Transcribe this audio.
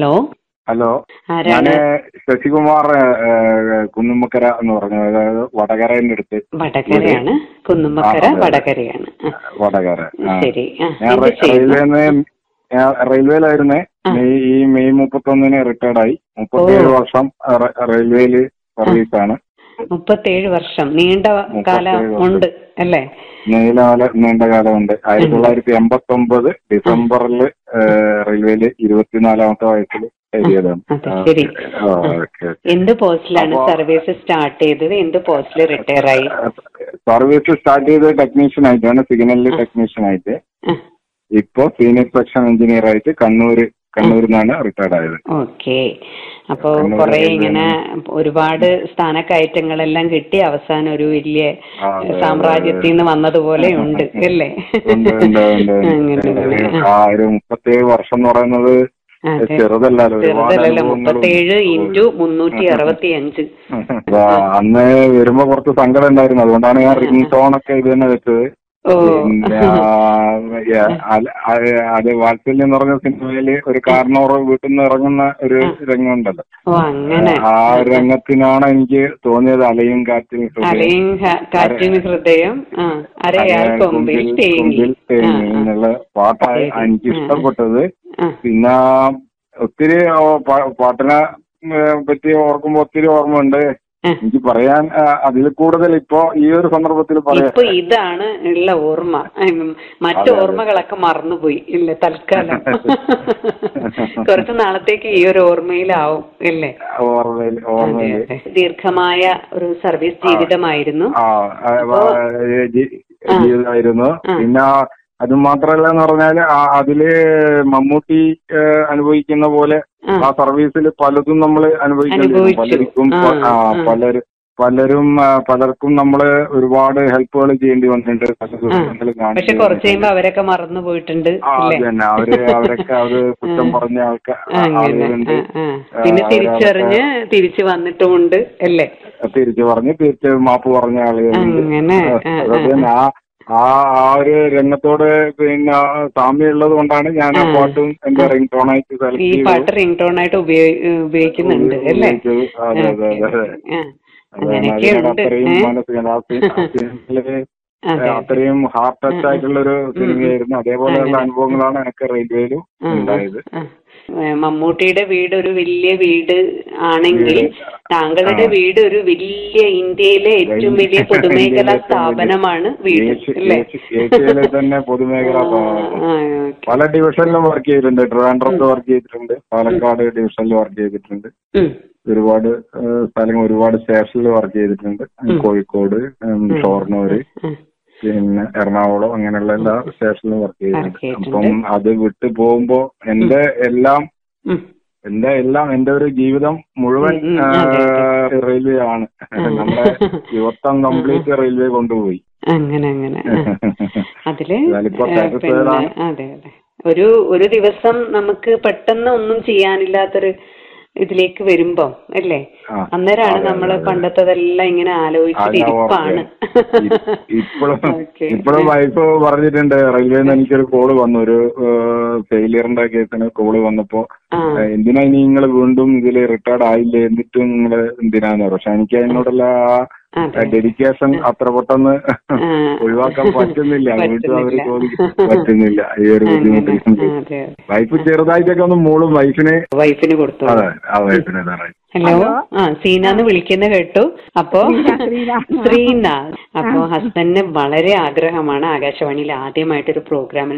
Hello hello ആരാണ് ഞാന് ശശികുമാർ ഏഹ്, കുന്നുമ്മക്കര എന്ന് പറഞ്ഞു അതായത് വടകരന്റെ അടുത്ത് വടകരയാണ് കുന്നുമ്മക്കര ആ, അതെ. വടകരയാണ് ആ, വടകര ആ. ശരി ആ, ഞാൻ എന്ത് റെയിൽവേന്ന് ചെയ്യുന്നു ഞാൻ റെയിൽവേയിലായിരുന്നേ ആ. മെയ് ഈ മെയ് മുപ്പത്തൊന്നിന് റിട്ടയർഡ് ആയി മുപ്പത്തിയേഴ് വർഷം റ- റെയിൽവേയില് സർവീസാണ് മുപ്പത്തേഴ് വർഷം നീണ്ട കാലം മുപ്പത്തേഴ് ഉണ്ട് അല്ലേ നീലകാല നീണ്ട കാലമുണ്ട് ആയിരത്തി തൊള്ളായിരത്തി എൺപത്തി ഒമ്പത് ഡിസംബറിൽ റെയിൽവേയില് ഇരുപത്തിനാലാമത്തെ വയസ്സിൽ കയറിയതാണ് അതെ, ശരി. ആ, ഓക്കെ, ഓക്കെ. എന്ത് പോസ്റ്റിലാണ് അപ്പോ- സർവീസ് സ്റ്റാർട്ട് ചെയ്തത് എന്ത് പോസ്റ്റിൽ റിട്ടയർ ആയി സർവീസ് സ്റ്റാർട്ട് ചെയ്തത് ടെക്നീഷ്യൻ ആയിട്ടാണ് സിഗ്നലിൽ ടെക്നീഷ്യൻ ആയിട്ട് ആ, ഇപ്പോ സീനിയർ സെക്ഷൻ എഞ്ചിനീയർ ആയിട്ട് കണ്ണൂര് കണ്ണൂരിൽ നിന്നാണ് റിട്ടയർഡ് ആയത് ഓക്കെ അപ്പോ കണ്ണൂർ കുറെ റെയിൽവേ ഇങ്ങനെ ഒരുപാട് സ്ഥാനക്കയറ്റങ്ങളെല്ലാം കിട്ടി അവസാനം ഒരു വലിയ ആ, അതെ, അതെ, സാമ്രാജ്യത്തിൽ നിന്ന് വന്നതുപോലെ ഉണ്ട് അല്ലേ ഉണ്ട്, ഉണ്ട്, ഉണ്ട്, ഉണ്ട്. അങ്ങനെ അങ്ങനെ. ആ ഒരു മുപ്പത്തേഴ് വർഷം എന്ന് പറയുന്നത് അതെ. ചെറുതല്ലല്ലോ ഒരുപാട് ചെറുതല്ലല്ലോ അനുഭവങ്ങളും- മുപ്പത്തേഴ് ഇൻറ്റു മുന്നൂറ്റി അറുപത്തി അഞ്ച് അപ്പൊ അന്ന് വരുമ്പോ കുറച്ച് സങ്കടം ഉണ്ടായിരുന്നു അതുകൊണ്ടാണ് ഞാൻ റിംഗ് ടോൺ ഒക്കെ ഇത് തന്നെ വെച്ചത് ഓ പിന്നെ ആ, യ- അല- അത് അത് വാത്സല്യം എന്ന് പറഞ്ഞ സിനിമയില് ഒരു കാരണവർ വീട്ടിൽ നിന്ന് ഇറങ്ങുന്ന ഒരു രംഗമുണ്ടല്ലോ ഓ അങ്ങനെ ആ ഒരു രംഗത്തിനാണ് എനിക്ക് തോന്നിയത് അലയും കാറ്റും ഹൃദയം. അലയും കാ- കാറ്റിന് ഹൃദയം ആ അരയാൽ അലയാൽ കൊമ്പിൽ കൊമ്പിൽ തേങ്ങി കൊമ്പിൽ തേങ്ങി എന്നുള്ള പാട്ടാണ് ശരി. എനിക്ക് ആ, ആ. ഇഷ്ടപ്പെട്ടത് ആ, പിന്നെ ഒത്തിരി ഓ, പാ- പാട്ടിനെ ഏ, പറ്റി ഓർക്കുമ്പോ ഒത്തിരി ഓർമ്മയുണ്ട് ആ. എനിക്ക് പറയാൻ ആ, അതിൽ കൂടുതൽ ഇപ്പോ ഈ ഒരു സന്ദർഭത്തിൽ പറയാം ഇപ്പൊ ഇതാണ് ഉള്ള ഓർമ്മ ഉം, മറ്റു അതെ, അതെ. ഓർമ്മകളൊക്കെ മറന്നുപോയി ഇല്ല തൽക്കാലം കുറച്ചു നാളത്തേക്ക് ഈ ഒരു ഓർമ്മയിലാവും ഇല്ലേ ഓർമ്മയിൽ അതെ ഓർമ്മയിൽ അതെ ദീർഘമായ ഒരു സർവീസ് ജീവിതമായിരുന്നു ആ ആ, അപ്പോ- ആ, ജി- ആ. ജീവിതമായിരുന്നു ആ. പിന്നെ അത് മാത്രല്ല എന്ന് പറഞ്ഞാല് ആ- അതില് മമ്മൂട്ടി ഏ, അനുഭവിക്കുന്ന പോലെ ആ. ആ സർവീസിൽ പലതും നമ്മൾ അനുഭവിക്കേണ്ടി വരും അനുഭവിച്ചു. പലർക്കും ആ, പ- ആ, ആ. പലരും പലരും ആ, പലർക്കും നമ്മള് ഒരുപാട് ഹെൽപ്പുകൾ ചെയ്യേണ്ടി വന്നിട്ടുണ്ട് പല ആ. ദുരിതങ്ങൾ പക്ഷെ കാണിച്ചു കുറച്ച് കഴിയുമ്പോ അവരൊക്കെ മറന്നു പോയിട്ടുണ്ട് ആ അല്ലേ അത് തന്നെ അവര് അവരൊക്കെ അത് കുറ്റം പറഞ്ഞ ആൾക്കാർ അങ്ങനെ ആളുകളുണ്ട് ആ, ആ. പിന്നെ ആ, തിരിച്ചറിഞ്ഞ് തിരിച്ചു വന്നിട്ടുമുണ്ട് അല്ലേ തിരിച്ചു പറഞ്ഞ് തിരിച്ച് മാപ്പ് പറഞ്ഞ ആളുകളുണ്ട് അങ്ങനെ, ആ, അതൊക്കെ തന്നെ ആ ആ ആ ഒരു രംഗത്തോട് പിന്നെ സാമ്യമുള്ളത് കൊണ്ടാണ് ഞാൻ ആ ആ. പാട്ടും എന്റെ റിംഗ് ടോണായിട്ട് ഈ സെലക്ട് പാട്ട് റിംഗ് ടോൺ ആയിട്ട് ഉപയോഗി ഉപയോഗിക്കുന്നുണ്ട് അല്ലേ ഉപയോഗിച്ചത്. അതെ, അതെ, ഓക്കേ, അതെ. ഓക്കേ. ആ. അതാണ് അങ്ങനെയൊക്കെ അതിനോട് ഉണ്ട് അത്രയും ഏ? മനസ്സിൽ ആ സി- ആ സിനിമയില് അതെ. അത്രയും ഹാർട്ട് ടച്ച് ആയിട്ടുള്ള ഒരു സിനിമയായിരുന്നു അതേപോലെയുള്ള അങ്ങനെ. അനുഭവങ്ങളാണ് എനിക്ക് റെയിൽവേയിലും ആ, ഉണ്ടായത് ആ. ഏ, മമ്മൂട്ടിയുടെ വീട് ഒരു വലിയ വീട് ആണെങ്കിൽ വീട്. താങ്കളുടെ ആ. വീട് ഒരു വലിയ ഇന്ത്യയിലെ ഏറ്റവും വലിയ ഇന്ത്യയിലെ പൊതുമേഖലാ ഏറ്റവും വലിയ- സ്ഥാപനമാണ് വീട് ഏഷ്യ- അല്ലേ ഏഷ്യ- ഏഷ്യയിലെ തന്നെ പൊതുമേഖലാ ആ, സ്ഥാപനം. ആ, ഓക്കേ. പല ഡിവിഷനിലും വർക്ക് ചെയ്തിട്ടുണ്ട് ട്രിവാൻഡ്രത്ത് വർക്ക് ചെയ്തിട്ടുണ്ട് പാലക്കാട് ഡിവിഷനിൽ വർക്ക് ചെയ്തിട്ടുണ്ട് ഉം. ഒരുപാട് ഏഹ്, സ്ഥലങ്ങൾ ഒരുപാട് സ്റ്റേഷനിൽ വർക്ക് ചെയ്തിട്ടുണ്ട് ഉം. കോഴിക്കോട് ഉം, ഷൊർണൂര് ഉം. പിന്നെ എറണാകുളം അങ്ങനെയുള്ള എല്ലാ സ്റ്റേഷനിലും വർക്ക് ചെയ്തിട്ടുണ്ട് Work ചെയ്തിട്ടുണ്ട്. അപ്പം അത് വിട്ടു പോകുമ്പോ എന്റെ എല്ലാം ഉം. എന്റെ എല്ലാം എന്റെ ഒരു ജീവിതം മുഴുവൻ ഉം, ഉം, അതെ, ഏഹ്, റെയിൽവേ ആണ് നമ്മുടെ യുവത്വം കംപ്ലീറ്റ് റെയിൽവേ കൊണ്ടുപോയി അങ്ങനെ അങ്ങനെ ആ. അതില് ഞാനിപ്പോ ഏ, satisfied പിന്നെ ആണ്. അതെ അതെ ഒരു ഒരു ദിവസം നമുക്ക് പെട്ടെന്ന് ഒന്നും ചെയ്യാനില്ലാത്തൊരു ഇതിലേക്ക് വരുമ്പം അല്ലേ ആ. അന്നേരമാണ് അതെ, നമ്മൾ അതെ, അതെ. പണ്ടത്തതെല്ലാം ഇങ്ങനെ ആലോചിച്ചിട്ട് അതാ ഇരിപ്പാണ് ഇപ്പോഴും ഓക്കേ. ഇപ്പോഴും വൈഫ് പറഞ്ഞിട്ടുണ്ട് റെയിൽവേയിൽ നിന്ന് എനിക്കൊരു കോള് വന്നു ഒരു ഫെയിലിയറിന്റെ കേസിന് കോള് വന്നപ്പോ ആ. ഏഹ്, എന്തിനാ ഇനി നിങ്ങൾ വീണ്ടും ഇതിൽ റിട്ടയർഡ് ആയില്ലേ എന്നിട്ടും നിങ്ങൾ എന്തിനാന്ന് പറഞ്ഞു പക്ഷെ എനിക്ക് അതിനോടുള്ള അതെ. ഡെഡിക്കേഷൻ അത്ര പെട്ടെന്ന് ആ. ഒഴിവാക്കാൻ പറ്റുന്നില്ല വീണ്ടും അവര് പറ്റുന്നില്ല. ചോദിക്കും പറ്റുന്നില്ല ഈ ഒരു അങ്ങനെ. ബുദ്ധിമുട്ട് ആ, അതെ അതെ വൈഫ് ചെറുതായിട്ടൊക്കെ ഒന്ന് മൂളും വൈഫിന് വൈഫിന് കൊടുത്തു അതെ ആ വൈഫിന് അതാണ് ഹലോ ആ സീനാന്ന് വിളിക്കുന്ന കേട്ടു അപ്പോ ശ്രീനാഥ് അപ്പോ ഹസ്ബൻഡിന് വളരെ ആഗ്രഹമാണ് ആകാശവാണിയിൽ ആദ്യമായിട്ടൊരു പ്രോഗ്രാമിൽ